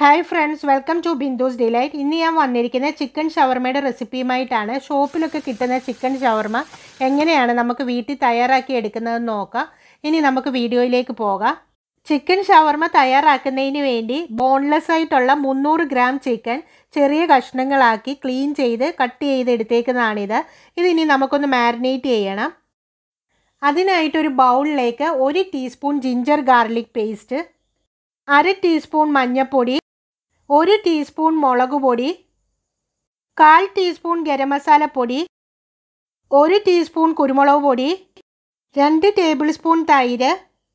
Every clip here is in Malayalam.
hi friends welcome to Bindu's delight ഇന്ന് ഞാൻ വന്നിരിക്കുന്നത് ചിക്കൻ ഷവർമയുടെ റെസിപ്പിയുമായിട്ടാണ് ഷോപ്പിലൊക്കെ കിട്ടുന്ന ചിക്കൻ ഷവർമ എങ്ങനെയാണ് നമുക്ക് വീട്ടിൽ തയ്യാറാക്കി എടുക്കുന്നതെന്ന് നോക്കാം ഇനി നമുക്ക് വീഡിയോയിലേക്ക് പോകാം ചിക്കൻ ഷവർമ തയ്യാറാക്കുന്നതിന് വേണ്ടി ബോൺലെസ് ആയിട്ടുള്ള മുന്നൂറ് ഗ്രാം ചിക്കൻ ചെറിയ കഷ്ണങ്ങളാക്കി ക്ലീൻ ചെയ്ത് കട്ട് ചെയ്ത് എടുത്തേക്കുന്നതാണിത് ഇതിനി നമുക്കൊന്ന് മാരിനേറ്റ് ചെയ്യണം അതിനായിട്ടൊരു ബൗളിലേക്ക് ഒരു ടീസ്പൂൺ ജിഞ്ചർ ഗാർലിക് പേസ്റ്റ് അര ടീസ്പൂൺ മഞ്ഞൾപ്പൊടി ഒരു ടീസ്പൂൺ മുളക് പൊടി കാൽ ടീസ്പൂൺ ഗരം മസാല പൊടി ഒരു ടീസ്പൂൺ കുരുമുളക് പൊടി രണ്ട് ടേബിൾ സ്പൂൺ തൈര്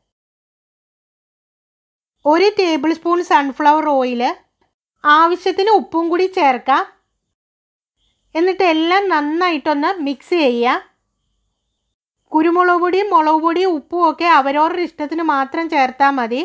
ഒരു ടേബിൾ സ്പൂൺ സൺഫ്ലവർ ഓയിൽ ആവശ്യത്തിന് ഉപ്പും കൂടി ചേർക്കാം എന്നിട്ട് എല്ലാം നന്നായിട്ടൊന്ന് മിക്സ് ചെയ്യുക കുരുമുളക് പൊടിയും മുളക് പൊടിയും ഉപ്പും ഒക്കെ അവരവരുടെ ഇഷ്ടത്തിന് മാത്രം ചേർത്താൽ മതി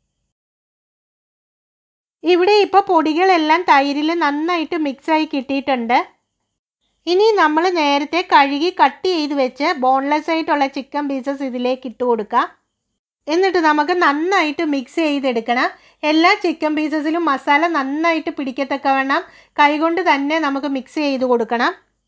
ഇവിടെ ഇപ്പോൾ പൊടികളെല്ലാം തൈരിൽ നന്നായിട്ട് മിക്സായി കിട്ടിയിട്ടുണ്ട് ഇനി നമ്മൾ നേരത്തെ കഴുകി കട്ട് ചെയ്ത് വെച്ച് ബോൺലെസ് ആയിട്ടുള്ള ചിക്കൻ പീസസ് ഇതിലേക്ക് ഇട്ട് കൊടുക്കാം എന്നിട്ട് നമുക്ക് നന്നായിട്ട് മിക്സ് ചെയ്തെടുക്കണം എല്ലാ ചിക്കൻ പീസസിലും മസാല നന്നായിട്ട് പിടിക്കത്തക്കവണ്ണം കൈകൊണ്ട് തന്നെ നമുക്ക് മിക്സ് ചെയ്ത് കൊടുക്കണം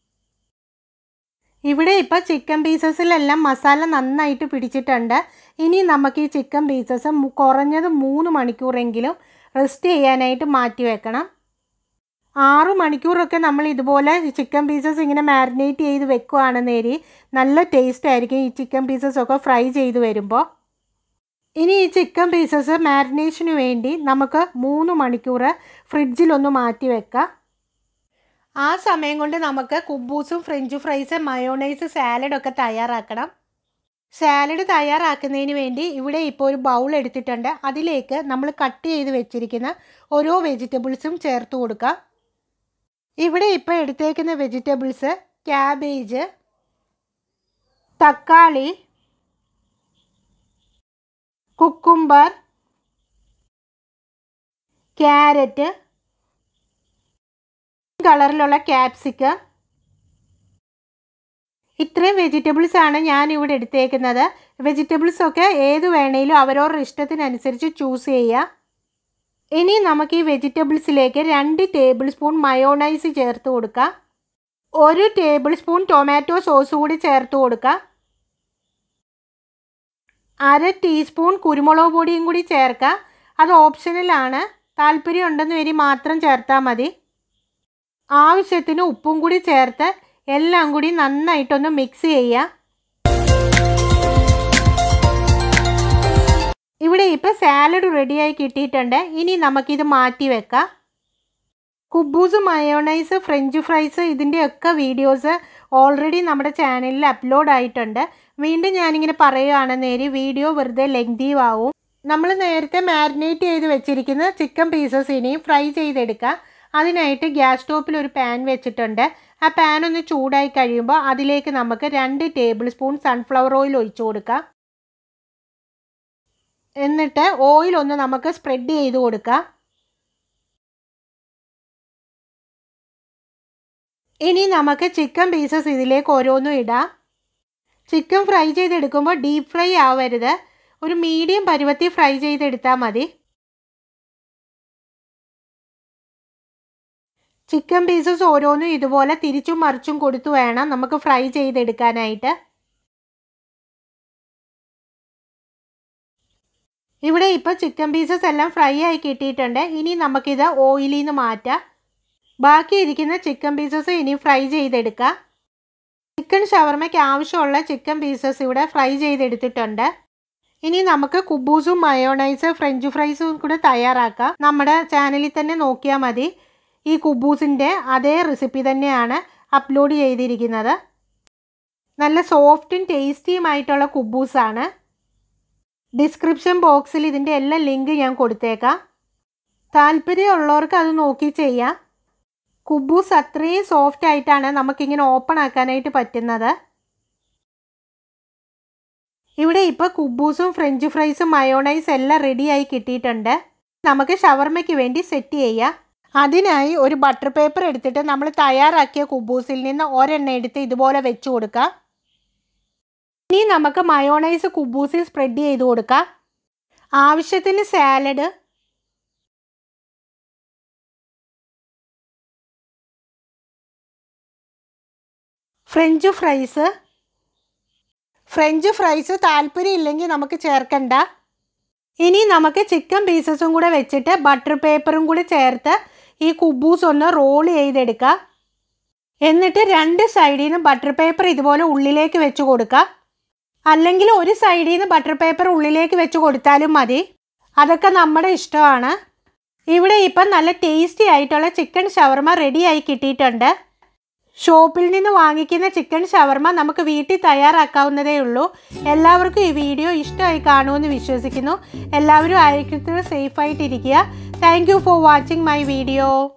ഇവിടെ ഇപ്പോൾ ചിക്കൻ പീസസിലെല്ലാം മസാല നന്നായിട്ട് പിടിച്ചിട്ടുണ്ട് ഇനി നമുക്ക് ഈ ചിക്കൻ പീസസ് കുറഞ്ഞത് മൂന്ന് മണിക്കൂറെങ്കിലും റെസ്റ്റ് ചെയ്യാനായിട്ട് മാറ്റി വെക്കണം ആറു മണിക്കൂറൊക്കെ നമ്മൾ ഇതുപോലെ ചിക്കൻ പീസസ് ഇങ്ങനെ മാരിനേറ്റ് ചെയ്ത് വെക്കുകയാണെന്നേരി നല്ല ടേസ്റ്റ് ആയിരിക്കും ഈ ചിക്കൻ പീസസ് ഒക്കെ ഫ്രൈ ചെയ്ത് വരുമ്പോൾ ഇനി ഈ ചിക്കൻ പീസസ് മാരിനേഷന് വേണ്ടി നമുക്ക് മൂന്ന് മണിക്കൂർ ഫ്രിഡ്ജിലൊന്ന് മാറ്റി വെക്കാം ആ സമയം കൊണ്ട് നമുക്ക് കുബൂസും ഫ്രഞ്ച് ഫ്രൈസ് മയോണൈസ് സാലഡൊക്കെ തയ്യാറാക്കണം സാലഡ് തയ്യാറാക്കുന്നതിന് വേണ്ടി ഇവിടെ ഇപ്പോൾ ഒരു ബൗൾ എടുത്തിട്ടുണ്ട് അതിലേക്ക് നമ്മൾ കട്ട് ചെയ്ത് വെച്ചിരിക്കുന്ന ഓരോ വെജിറ്റബിൾസും ചേർത്ത് കൊടുക്കാം ഇവിടെ ഇപ്പോൾ എടുത്തേക്കുന്ന വെജിറ്റബിൾസ് ക്യാബേജ് തക്കാളി കുക്കുംബർ ക്യാരറ്റ് കളറിലുള്ള ക്യാപ്സിക്കം ഇത്രയും വെജിറ്റബിൾസ് ആണ് ഞാൻ ഇവിടെ എടുത്തേക്കുന്നത് വെജിറ്റബിൾസ് ഒക്കെ ഏത് വേണേലും അവരവരുടെ ഇഷ്ടത്തിനനുസരിച്ച് ചൂസ് ചെയ്യുക ഇനി നമുക്ക് ഈ വെജിറ്റബിൾസിലേക്ക് രണ്ട് ടേബിൾ സ്പൂൺ മയോണൈസ് ചേർത്ത് കൊടുക്കാം ഒരു ടേബിൾ സ്പൂൺ ടൊമാറ്റോ സോസ് കൂടി ചേർത്ത് കൊടുക്കാം അര ടീസ്പൂൺ കുരുമുളക് പൊടിയും കൂടി ചേർക്കാം അത് ഓപ്ഷണലാണ് താല്പര്യം ഉണ്ടെന്ന് വരി മാത്രം ചേർത്താൽ മതി ആവശ്യത്തിന് ഉപ്പും കൂടി ചേർത്ത് എല്ലാം കൂടി നന്നായിട്ടൊന്ന് മിക്സ് ചെയ്യുക ഇവിടെ ഇപ്പോൾ സാലഡ് റെഡിയായി കിട്ടിയിട്ടുണ്ട് ഇനി നമുക്കിത് മാറ്റി വെക്കാം കുബൂസ് മയോണൈസ് ഫ്രഞ്ച് ഫ്രൈസ് ഇതിൻ്റെയൊക്കെ വീഡിയോസ് ഓൾറെഡി നമ്മുടെ ചാനലിൽ അപ്ലോഡ് ആയിട്ടുണ്ട് വീണ്ടും ഞാനിങ്ങനെ പറയുകയാണെന്നേരി വീഡിയോ വെറുതെ ലെങ്തീവ് ആവും നമ്മൾ നേരത്തെ മാരിനേറ്റ് ചെയ്ത് വെച്ചിരിക്കുന്ന ചിക്കൻ പീസസ് ഇനിയും ഫ്രൈ ചെയ്തെടുക്കാം അതിനായിട്ട് ഗ്യാസ് സ്റ്റോപ്പിൽ ഒരു പാൻ വെച്ചിട്ടുണ്ട് ആ പാൻ ഒന്ന് ചൂടായി കഴിയുമ്പോൾ അതിലേക്ക് നമുക്ക് രണ്ട് ടേബിൾ സ്പൂൺ സൺഫ്ലവർ ഓയിൽ ഒഴിച്ചു കൊടുക്കാം എന്നിട്ട് ഓയിൽ ഒന്ന് നമുക്ക് സ്പ്രെഡ് ചെയ്ത് കൊടുക്കാം ഇനി നമുക്ക് ചിക്കൻ പീസസ് ഇതിലേക്ക് ഓരോന്നും ഇടാം ചിക്കൻ ഫ്രൈ ചെയ്തെടുക്കുമ്പോൾ ഡീപ്പ് ഫ്രൈ ആവരുത് ഒരു മീഡിയം പരുവത്തിൽ ഫ്രൈ ചെയ്തെടുത്താൽ മതി ചിക്കൻ പീസസ് ഓരോന്നും ഇതുപോലെ തിരിച്ചും മറിച്ചും കൊടുത്തു വേണം നമുക്ക് ഫ്രൈ ചെയ്തെടുക്കാനായിട്ട് ഇവിടെ ഇപ്പോൾ ചിക്കൻ പീസസ് എല്ലാം ഫ്രൈ ആയി കിട്ടിയിട്ടുണ്ട് ഇനി നമുക്കിത് ഓയിലിൽ നിന്ന് മാറ്റാം ബാക്കി ഇരിക്കുന്ന ചിക്കൻ പീസസ് ഇനി ഫ്രൈ ചെയ്തെടുക്കാം ചിക്കൻ ഷവർമയ്ക്ക് ആവശ്യമുള്ള ചിക്കൻ പീസസ് ഇവിടെ ഫ്രൈ ചെയ്തെടുത്തിട്ടുണ്ട് ഇനി നമുക്ക് കുബൂസും മയോണൈസ് ഫ്രഞ്ച് ഫ്രൈസും കൂടെ തയ്യാറാക്കാം നമ്മുടെ ചാനലിൽ തന്നെ നോക്കിയാൽ മതി ഈ കുബൂസിൻ്റെ അതേ റെസിപ്പി തന്നെയാണ് അപ്ലോഡ് ചെയ്തിരിക്കുന്നത് നല്ല സോഫ്റ്റും ടേസ്റ്റിയുമായിട്ടുള്ള കുബൂസാണ് ഡിസ്ക്രിപ്ഷൻ ബോക്സിൽ ഇതിൻ്റെ എല്ലാ ലിങ്ക് ഞാൻ കൊടുത്തേക്കാം താല്പര്യമുള്ളവർക്ക് അത് നോക്കി ചെയ്യാം കുബൂസ് അത്രയും സോഫ്റ്റ് ആയിട്ടാണ് നമുക്കിങ്ങനെ ഓപ്പൺ ആക്കാനായിട്ട് പറ്റുന്നത് ഇവിടെ ഇപ്പോൾ കുബൂസും ഫ്രഞ്ച് ഫ്രൈസും മയോണൈസ് എല്ലാം റെഡിയായി കിട്ടിയിട്ടുണ്ട് നമുക്ക് ഷവർമയ്ക്ക് വേണ്ടി സെറ്റ് ചെയ്യാം അതിനായി ഒരു ബട്ടർ പേപ്പർ എടുത്തിട്ട് നമ്മൾ തയ്യാറാക്കിയ കുബൂസിൽ നിന്ന് ഒരെണ്ണ എടുത്ത് ഇതുപോലെ വെച്ച് കൊടുക്കാം ഇനി നമുക്ക് മയോണൈസ് കുബൂസിൽ സ്പ്രെഡ് ചെയ്ത് കൊടുക്കാം ആവശ്യത്തിന് salad French fries French fries താല്പര്യം ഇല്ലെങ്കിൽ നമുക്ക് ചേർക്കണ്ട ഇനി നമുക്ക് ചിക്കൻ പീസസും കൂടെ വെച്ചിട്ട് ബട്ടർ പേപ്പറും കൂടി ചേർത്ത് ഈ കുബൂസ് ഒന്ന് റോൾ ചെയ്തെടുക്കാം എന്നിട്ട് രണ്ട് സൈഡിൽ നിന്ന് ബട്ടർ പേപ്പർ ഇതുപോലെ ഉള്ളിലേക്ക് വെച്ച് കൊടുക്കുക അല്ലെങ്കിൽ ഒരു സൈഡിൽ നിന്ന് ബട്ടർ പേപ്പർ ഉള്ളിലേക്ക് വെച്ച് കൊടുത്താലും മതി അതൊക്കെ നമ്മുടെ ഇഷ്ടമാണ് ഇവിടെ ഇപ്പം നല്ല ടേസ്റ്റി ആയിട്ടുള്ള ചിക്കൻ ഷവർമ റെഡിയായി കിട്ടിയിട്ടുണ്ട് ഷോപ്പിൽ നിന്ന് വാങ്ങിക്കുന്ന ചിക്കൻ ഷവർമ നമുക്ക് വീട്ടിൽ തയ്യാറാക്കാവുന്നതേ ഉള്ളൂ എല്ലാവർക്കും ഈ വീഡിയോ ഇഷ്ടമായി കാണുമെന്ന് വിശ്വസിക്കുന്നു എല്ലാവരും ആയിരിക്കും സേഫായിട്ടിരിക്കുക thank you for watching my video